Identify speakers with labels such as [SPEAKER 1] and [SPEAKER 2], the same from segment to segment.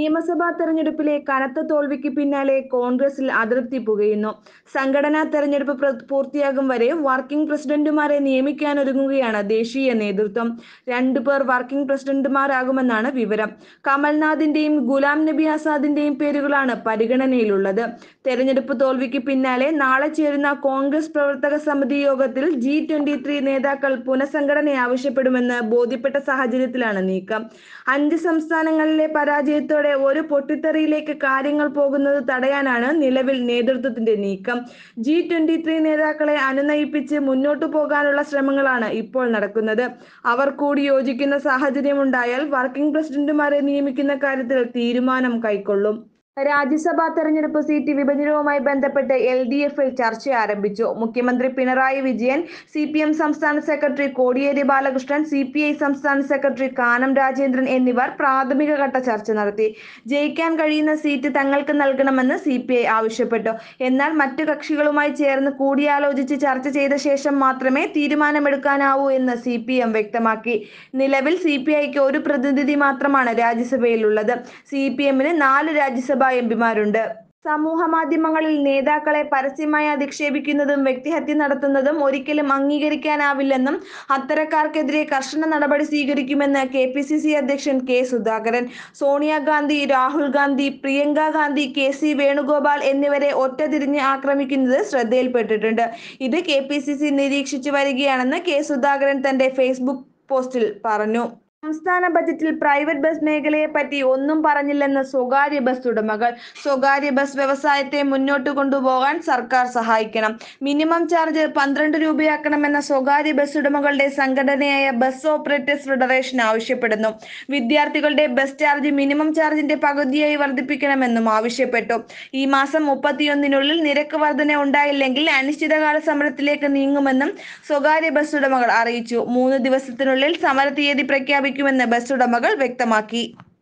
[SPEAKER 1] നിയമസഭാ തെരഞ്ഞെടുപ്പിലെ കനത്ത തോൽവിക്ക് പിന്നാലെ കോൺഗ്രസിൽ അതൃപ്തി പുകയുന്നു സംഘടനാ തെരഞ്ഞെടുപ്പ് പ്ര- പൂർത്തിയാകും വരെ വർക്കിംഗ് പ്രസിഡന്റുമാരെ നിയമിക്കാനൊരുങ്ങുകയാണ് ദേശീയ നേതൃത്വം രണ്ടുപേർ വർക്കിംഗ് പ്രസിഡന്റുമാരാകുമെന്നാണ് വിവരം കമൽനാഥിന്റെയും ഗുലാം നബി ആസാദിന്റെയും പേരുകളാണ് പരിഗണനയിലുള്ളത് തെരഞ്ഞെടുപ്പ് തോൽവിക്ക് പിന്നാലെ നാളെ ചേരുന്ന കോൺഗ്രസ് പ്രവർത്തക സമിതി യോഗത്തിൽ ജി ട്വന്റി ത്രീ നേതാക്കൾ പുനഃസംഘടന ആവശ്യപ്പെടുമെന്ന് ബോധ്യപ്പെട്ട സാഹചര്യത്തിലാണ് നീക്കം അഞ്ച് സംസ്ഥാനങ്ങളിലെ പരാജയത്തോടെ ഒരു പൊട്ടിത്തെറിയിലേക്ക് കാര്യങ്ങൾ പോകുന്നത് തടയാനാണ് നിലവിൽ നേതൃത്വത്തിന്റെ നീക്കം ജി ട്വന്റി ത്രീ നേതാക്കളെ അനുനയിപ്പിച്ച് മുന്നോട്ടു പോകാനുള്ള ശ്രമങ്ങളാണ് ഇപ്പോൾ നടക്കുന്നത് അവർ കൂടി യോജിക്കുന്ന സാഹചര്യമുണ്ടായാൽ വർക്കിംഗ് പ്രസിഡന്റുമാരെ നിയമിക്കുന്ന കാര്യത്തിൽ തീരുമാനം കൈക്കൊള്ളും രാജ്യസഭാ തെരഞ്ഞെടുപ്പ് സീറ്റ് വിഭജനവുമായി ബന്ധപ്പെട്ട് എൽ ഡി എഫിൽ ചർച്ച ആരംഭിച്ചു മുഖ്യമന്ത്രി Pinarayi Vijayan C P M സംസ്ഥാന secretary Kodiyeri Balakrishnan C P I സംസ്ഥാന സെക്രട്ടറി കാനം രാജേന്ദ്രൻ എന്നിവർ പ്രാഥമിക ഘട്ട ചർച്ച നടത്തി ജയിക്കാൻ കഴിയുന്ന സീറ്റ് തങ്ങൾക്ക് നൽകണമെന്ന് സി പി ഐ ആവശ്യപ്പെട്ടു എന്നാൽ മറ്റു കക്ഷികളുമായി ചേർന്ന് കൂടിയാലോചിച്ച് ചർച്ച ചെയ്ത ശേഷം മാത്രമേ തീരുമാനമെടുക്കാനാവൂ എന്ന് സി പി എം വ്യക്തമാക്കി നിലവിൽ സി പി ഐക്ക് ഒരു പ്രതിനിധി മാത്രമാണ് രാജ്യസഭയിലുള്ളത് സി പി എമ്മിന് നാല് രാജ്യസഭാ എം പിമാരുണ്ട് സമൂഹ മാധ്യമങ്ങളിൽ നേതാക്കളെ പരസ്യമായി അധിക്ഷേപിക്കുന്നതും വ്യക്തിഹത്യ നടത്തുന്നതും ഒരിക്കലും അംഗീകരിക്കാനാവില്ലെന്നും അത്തരക്കാർക്കെതിരെ കർശന നടപടി സ്വീകരിക്കുമെന്ന് കെ പി സി സി അധ്യക്ഷൻ K Sudhakaran Sonia Gandhi Rahul Gandhi Priyanka Gandhi K C Venugopal എന്നിവരെ ഒറ്റതിരിഞ്ഞ് ആക്രമിക്കുന്നത് ശ്രദ്ധയിൽപ്പെട്ടിട്ടുണ്ട് ഇത് കെ പി സി സി നിരീക്ഷിച്ചു വരികയാണെന്ന് കെ സുധാകരൻ തന്റെ ഫേസ്ബുക്ക് പോസ്റ്റിൽ പറഞ്ഞു സംസ്ഥാന ബജറ്റിൽ പ്രൈവറ്റ് ബസ് മേഖലയെ പറ്റി ഒന്നും പറഞ്ഞില്ലെന്ന് സ്വകാര്യ ബസ് ഉടമകൾ സ്വകാര്യ ബസ് വ്യവസായത്തെ മുന്നോട്ട് കൊണ്ടുപോകാൻ സർക്കാർ സഹായിക്കണം മിനിമം ചാർജ് പന്ത്രണ്ട് രൂപയാക്കണമെന്ന സ്വകാര്യ ബസ് ഉടമകളുടെ സംഘടനയായ ബസ് ഓപ്പറേറ്റേഴ്സ് ഫെഡറേഷൻ ആവശ്യപ്പെടുന്നു വിദ്യാർത്ഥികളുടെ ബസ് ചാർജ് മിനിമം ചാർജിന്റെ പകുതിയായി വർദ്ധിപ്പിക്കണമെന്നും ആവശ്യപ്പെട്ടു ഈ മാസം മുപ്പത്തിയൊന്നിനുള്ളിൽ നിരക്ക് വർധന ഉണ്ടായില്ലെങ്കിൽ അനിശ്ചിതകാല സമരത്തിലേക്ക് നീങ്ങുമെന്നും സ്വകാര്യ ബസ് ഉടമകൾ അറിയിച്ചു മൂന്ന് ദിവസത്തിനുള്ളിൽ സമര തീയതി പ്രഖ്യാപിക്കുമെന്ന് ബസ് ഉടമകൾ വ്യക്തമാക്കി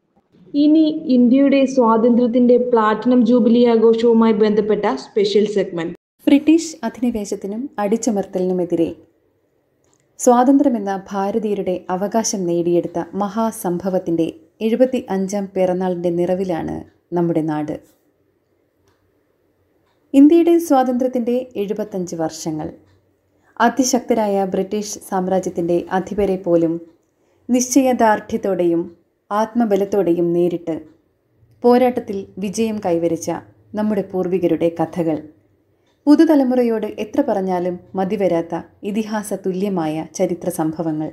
[SPEAKER 1] ഇനി ഇന്ത്യയുടെ സ്വാതന്ത്ര്യത്തിന്റെ പ്ലാറ്റിനം ജൂബിലി ആഘോഷവുമായി ബന്ധപ്പെട്ട സ്പെഷ്യൽ സെഗ്മെന്റ്
[SPEAKER 2] ബ്രിട്ടീഷ് അധിനിവേശത്തിനും അടിച്ചമർത്തലിനുമെതിരെ സ്വാതന്ത്ര്യമെന്ന ഭാരതീയരുടെ അവകാശം നേടിയെടുത്ത മഹാസംഭവത്തിൻ്റെ എഴുപത്തി അഞ്ചാം പിറന്നാളിൻ്റെ നിറവിലാണ് നമ്മുടെ നാട് ഇന്ത്യയുടെ സ്വാതന്ത്ര്യത്തിൻ്റെ എഴുപത്തഞ്ച് വർഷങ്ങൾ അതിശക്തരായ ബ്രിട്ടീഷ് സാമ്രാജ്യത്തിൻ്റെ അധിപരെ പോലും നിശ്ചയദാർഢ്യത്തോടെയും ആത്മബലത്തോടെയും നേരിട്ട് പോരാട്ടത്തിൽ വിജയം കൈവരിച്ച നമ്മുടെ പൂർവികരുടെ കഥകൾ പുതുതലമുറയോട് എത്ര പറഞ്ഞാലും മതിവരാത്ത ഇതിഹാസ തുല്യമായ ചരിത്ര സംഭവങ്ങൾ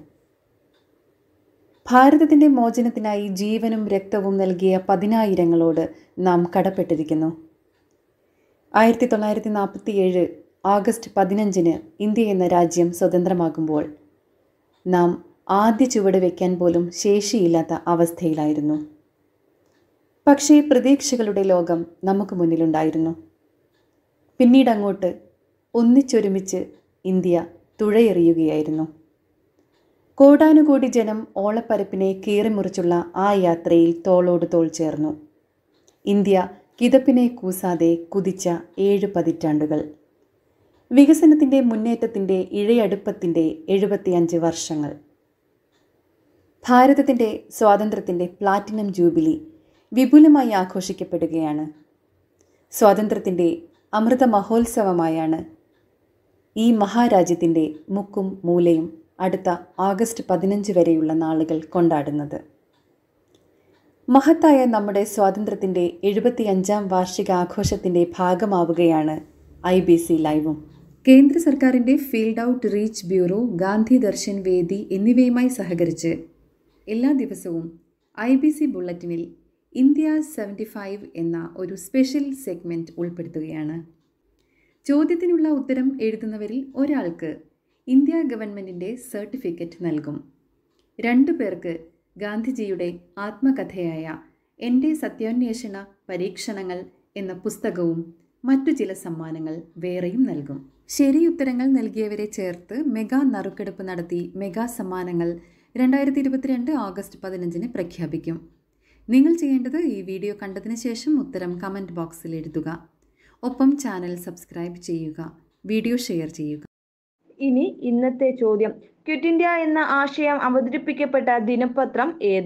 [SPEAKER 2] ഭാരതത്തിൻ്റെ മോചനത്തിനായി ജീവനും രക്തവും നൽകിയ പതിനായിരങ്ങളോട് നാം കടപ്പെട്ടിരിക്കുന്നു ആയിരത്തി തൊള്ളായിരത്തി നാൽപ്പത്തിയേഴ് ആഗസ്റ്റ് പതിനഞ്ചിന് ഇന്ത്യ എന്ന രാജ്യം സ്വതന്ത്രമാകുമ്പോൾ നാം ആദ്യ ചുവട് വയ്ക്കാൻ പോലും ശേഷിയില്ലാത്ത അവസ്ഥയിലായിരുന്നു പക്ഷേ പ്രതീക്ഷകളുടെ ലോകം നമുക്ക് മുന്നിലുണ്ടായിരുന്നു പിന്നീട് അങ്ങോട്ട് ഒന്നിച്ചൊരുമിച്ച് ഇന്ത്യ തുഴയെറിയുകയായിരുന്നു കോടാനുകോടി ജനം ഓളപ്പരപ്പിനെ കീറിമുറിച്ചുള്ള ആ യാത്രയിൽ തോളോട് തോൾ ചേർന്നു ഇന്ത്യ കിതപ്പിനെ കൂസാതെ കുതിച്ച ഏഴ് പതിറ്റാണ്ടുകൾ വികസനത്തിൻ്റെ മുന്നേറ്റത്തിൻ്റെ ഇഴയടുപ്പത്തിൻ്റെ എഴുപത്തിയഞ്ച് വർഷങ്ങൾ ഭാരതത്തിൻ്റെ സ്വാതന്ത്ര്യത്തിൻ്റെ പ്ലാറ്റിനം ജൂബിലി വിപുലമായി ആഘോഷിക്കപ്പെടുകയാണ് സ്വാതന്ത്ര്യത്തിൻ്റെ അമൃത മഹോത്സവമായാണ് ഈ മഹാരാജ്യത്തിൻ്റെ മുക്കും മൂലയും അടുത്ത ആഗസ്റ്റ് പതിനഞ്ച് വരെയുള്ള നാളുകൾ കൊണ്ടാടുന്നത് മഹത്തായ നമ്മുടെ സ്വാതന്ത്ര്യത്തിൻ്റെ എഴുപത്തിയഞ്ചാം വാർഷികാഘോഷത്തിൻ്റെ ഭാഗമാവുകയാണ് ഐ ബി സി ലൈവും കേന്ദ്ര സർക്കാരിൻ്റെ field outreach bureau Gandhi Darshan വേദി എന്നിവയുമായി സഹകരിച്ച് എല്ലാ ദിവസവും ഐ ബി സി ബുള്ളറ്റിനിൽ ഇന്ത്യ സെവൻറ്റി ഫൈവ് എന്ന ഒരു സ്പെഷ്യൽ സെഗ്മെൻറ്റ് ഉൾപ്പെടുത്തുകയാണ് ചോദ്യത്തിനുള്ള ഉത്തരം എഴുതുന്നവരിൽ ഒരാൾക്ക് ഇന്ത്യ ഗവൺമെൻറ്റിൻ്റെ സർട്ടിഫിക്കറ്റ് നൽകും രണ്ടു പേർക്ക് ഗാന്ധിജിയുടെ ആത്മകഥയായ എൻ്റെ സത്യാന്വേഷണ പരീക്ഷണങ്ങൾ എന്ന പുസ്തകവും മറ്റു ചില സമ്മാനങ്ങൾ വേറെയും നൽകും ശരിയുത്തരങ്ങൾ നൽകിയവരെ ചേർത്ത് മെഗാ നറുക്കെടുപ്പ് നടത്തി മെഗാ സമ്മാനങ്ങൾ രണ്ടായിരത്തി ഇരുപത്തിരണ്ട് ഓഗസ്റ്റ് പതിനഞ്ചിന് പ്രഖ്യാപിക്കും നിങ്ങൾ ചെയ്യേണ്ടത് ഈ വീഡിയോ കണ്ടതിന് ശേഷം ഉത്തരം കമൻറ്റ് ബോക്സിൽ എഴുതുക ഒപ്പം ചാനൽ സബ്സ്ക്രൈബ് ചെയ്യുക വീഡിയോ ഷെയർ ചെയ്യുക
[SPEAKER 1] ഇനി ഇന്നത്തെ ചോദ്യം ക്വിറ്റ് ഇന്ത്യ എന്ന ആശയം അവതരിപ്പിക്കപ്പെട്ട ദിനപത്രം ഏത്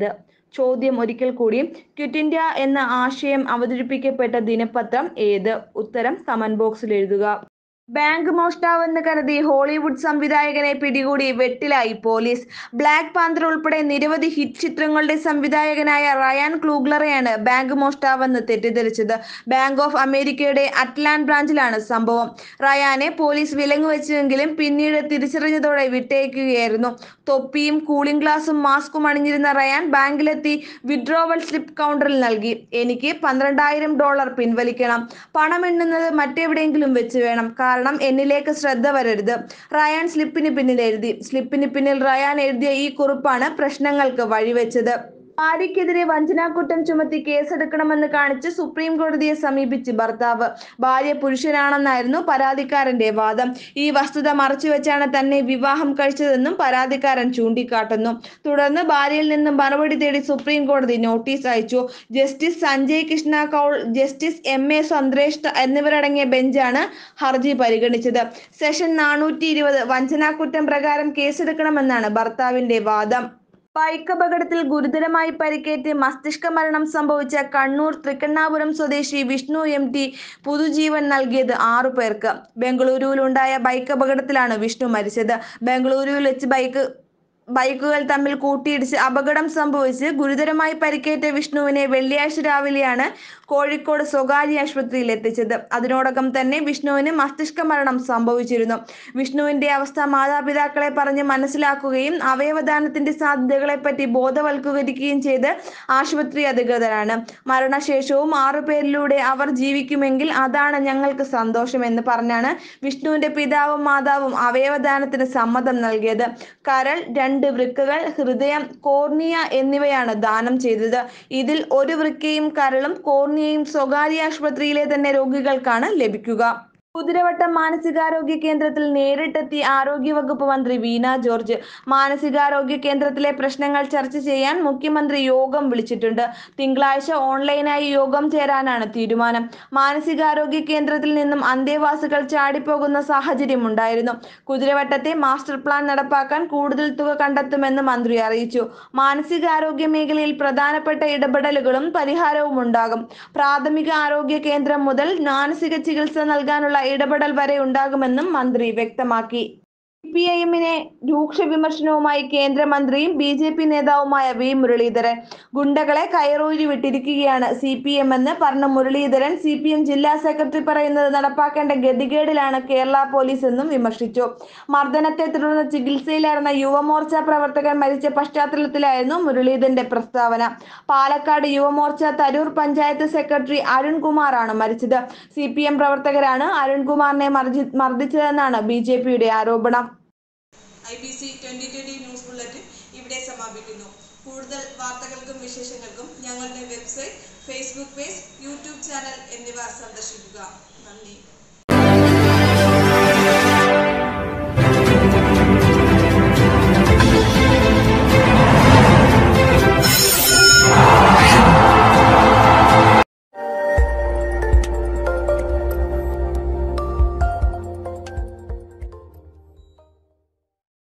[SPEAKER 1] ചോദ്യം ഒരിക്കൽ കൂടി ക്വിറ്റ് ഇന്ത്യ എന്ന ആശയം അവതരിപ്പിക്കപ്പെട്ട ദിനപത്രം ഏത് ഉത്തരം കമന്റ് ബോക്സിൽ എഴുതുക ബാങ്ക് മോഷ്ടാവെന്ന് കരുതി ഹോളിവുഡ് സംവിധായകനെ പിടികൂടി വെട്ടിലായി പോലീസ് ബ്ലാക്ക് പാന്തർ ഉൾപ്പെടെ നിരവധി ഹിറ്റ് ചിത്രങ്ങളുടെ സംവിധായകനായ റയാൻ ക്ലൂഗ്ലറെയാണ് ബാങ്ക് മോഷ്ടാവെന്ന് തെറ്റിദ്ധരിച്ചത് ബാങ്ക് ഓഫ് അമേരിക്കയുടെ അറ്റ്ലാന്റ് ബ്രാഞ്ചിലാണ് സംഭവം റയാനെ പോലീസ് വിലങ്ങ് വെച്ചെങ്കിലും പിന്നീട് തിരിച്ചറിഞ്ഞതോടെ വിട്ടയക്കുകയായിരുന്നു തൊപ്പിയും കൂളിംഗ് ഗ്ലാസും മാസ്കും അണിഞ്ഞിരുന്ന റയാൻ ബാങ്കിലെത്തി വിഡ്രോവൽ സ്ലിപ്പ് കൗണ്ടറിൽ നൽകി എനിക്ക് പന്ത്രണ്ടായിരം ഡോളർ പിൻവലിക്കണം പണം എണ്ണുന്നത് മറ്റെവിടെയെങ്കിലും വെച്ച് വേണം കാരണം എന്നിലേക്ക് ശ്രദ്ധ വരരുത് റയാൻ സ്ലിപ്പിന് പിന്നിൽ എഴുതി സ്ലിപ്പിന് പിന്നിൽ റയാൻ എഴുതിയ ഈ കുറിപ്പാണ് പ്രശ്നങ്ങൾക്ക് വഴിവെച്ചത് ഭാര്യയ്ക്കെതിരെ വഞ്ചനാക്കുറ്റം ചുമത്തി കേസെടുക്കണമെന്ന് കാണിച്ച് സുപ്രീം കോടതിയെ സമീപിച്ച് ഭർത്താവ് ഭാര്യ പുരുഷനാണെന്നായിരുന്നു പരാതിക്കാരന്റെ വാദം ഈ വസ്തുത മറച്ചുവെച്ചാണ് തന്നെ വിവാഹം കഴിച്ചതെന്നും പരാതിക്കാരൻ ചൂണ്ടിക്കാട്ടുന്നു തുടർന്ന് ഭാര്യയിൽ നിന്നും മറുപടി തേടി സുപ്രീം കോടതി നോട്ടീസ് അയച്ചു justice Sanjay Krishna Kaul justice M A Sundresh എന്നിവരടങ്ങിയ ബെഞ്ചാണ് ഹർജി പരിഗണിച്ചത് സെഷൻ നാനൂറ്റി ഇരുപത് വഞ്ചനാക്കുറ്റം പ്രകാരം കേസെടുക്കണമെന്നാണ് ഭർത്താവിന്റെ വാദം ബൈക്ക് അപകടത്തിൽ ഗുരുതരമായി പരിക്കേറ്റ് മസ്തിഷ്ക മരണം സംഭവിച്ച കണ്ണൂർ തൃക്കണ്ണാപുരം സ്വദേശി വിഷ്ണു എം ടി പുതുജീവൻ നൽകിയത് ആറു പേർക്ക് ബംഗളൂരുവിലുണ്ടായ ബൈക്ക് അപകടത്തിലാണ് വിഷ്ണു മരിച്ചത് ബംഗളൂരുവിൽ വെച്ച് ബൈക്ക് ബൈക്കുകൾ തമ്മിൽ കൂട്ടിയിടിച്ച് അപകടം സംഭവിച്ച് ഗുരുതരമായി പരിക്കേറ്റ വിഷ്ണുവിനെ വെള്ളിയാഴ്ച രാവിലെയാണ് കോഴിക്കോട് സ്വകാര്യ ആശുപത്രിയിൽ എത്തിച്ചത് അതിനോടകം തന്നെ വിഷ്ണുവിന് മസ്തിഷ്ക മരണം സംഭവിച്ചിരുന്നു വിഷ്ണുവിന്റെ അവസ്ഥ മാതാപിതാക്കളെ പറഞ്ഞ് മനസ്സിലാക്കുകയും അവയവദാനത്തിന്റെ സാധ്യതകളെപ്പറ്റി ബോധവൽക്കരിക്കുകയും ചെയ്ത് ആശുപത്രി അധികൃതരാണ് മരണശേഷവും ആറുപേരിലൂടെ അവർ ജീവിക്കുമെങ്കിൽ അതാണ് ഞങ്ങൾക്ക് സന്തോഷമെന്ന് പറഞ്ഞാണ് വിഷ്ണുവിന്റെ പിതാവും മാതാവും അവയവദാനത്തിന് സമ്മതം നൽകിയത് കരൾ രണ്ട് വൃക്കകൾ ഹൃദയം കോർണിയ എന്നിവയാണ് ദാനം ചെയ്തത് ഇതിൽ ഒരു വൃക്കയും കരളും കോർണിയയും സ്വകാര്യ ആശുപത്രിയിലെ തന്നെ രോഗികൾക്കാണ് ലഭിക്കുക കുതിരവട്ടം മാനസികാരോഗ്യ കേന്ദ്രത്തിൽ നേരിട്ടെത്തി ആരോഗ്യവകുപ്പ് മന്ത്രി വീണ ജോർജ് മാനസികാരോഗ്യ കേന്ദ്രത്തിലെ പ്രശ്നങ്ങൾ ചർച്ച ചെയ്യാൻ മുഖ്യമന്ത്രി യോഗം വിളിച്ചിട്ടുണ്ട് തിങ്കളാഴ്ച ഓൺലൈനായി യോഗം ചേരാനാണ് തീരുമാനം മാനസികാരോഗ്യ കേന്ദ്രത്തിൽ നിന്നും അന്തേവാസികൾ ചാടിപ്പോകുന്ന സാഹചര്യം ഉണ്ടായിരുന്നു കുതിരവട്ടത്തെ മാസ്റ്റർ പ്ലാൻ നടപ്പാക്കാൻ കൂടുതൽ തുക കണ്ടെത്തുമെന്ന് മന്ത്രി അറിയിച്ചു മാനസികാരോഗ്യ മേഖലയിൽ പ്രധാനപ്പെട്ട ഇടപെടലുകളും പരിഹാരവും ഉണ്ടാകും പ്രാഥമിക ആരോഗ്യ കേന്ദ്രം മുതൽ മാനസിക ചികിത്സ നൽകാനുള്ള ഇടപെടൽ വരെ ഉണ്ടാകുമെന്നും മന്ത്രി വ്യക്തമാക്കി സി പി ഐ എമ്മിനെ രൂക്ഷ വിമർശനവുമായി കേന്ദ്രമന്ത്രിയും ബി ജെ പി നേതാവുമായ വി മുരളീധരൻ ഗുണ്ടകളെ കയറൂരി വിട്ടിരിക്കുകയാണ് സി പി എം എന്ന് പറഞ്ഞ മുരളീധരൻ സി പി എം ജില്ലാ സെക്രട്ടറി പറയുന്നത് നടപ്പാക്കേണ്ട ഗതികേടിലാണ് കേരള പോലീസ് എന്നും വിമർശിച്ചു മർദ്ദനത്തെ തുടർന്ന് ചികിത്സയിലായിരുന്ന യുവമോർച്ച പ്രവർത്തകൻ മരിച്ച പശ്ചാത്തലത്തിലായിരുന്നു മുരളീധരന്റെ പ്രസ്താവന പാലക്കാട് യുവമോർച്ച തരൂർ പഞ്ചായത്ത് സെക്രട്ടറി അരുൺകുമാറാണ് മരിച്ചത് സി പി എം പ്രവർത്തകരാണ് അരുൺകുമാറിനെ മർജി- മർദ്ദിച്ചതെന്നാണ് ബി ജെ പിയുടെ ആരോപണം
[SPEAKER 3] I B C twenty twenty news bulletin ഇവിടെ സമാപിക്കുന്നു കൂടുതൽ വാർത്തകൾക്കും വിശേഷങ്ങൾക്കും ഞങ്ങളുടെ website Facebook page YouTube channel എന്നിവ സന്ദർശിക്കുക നന്ദി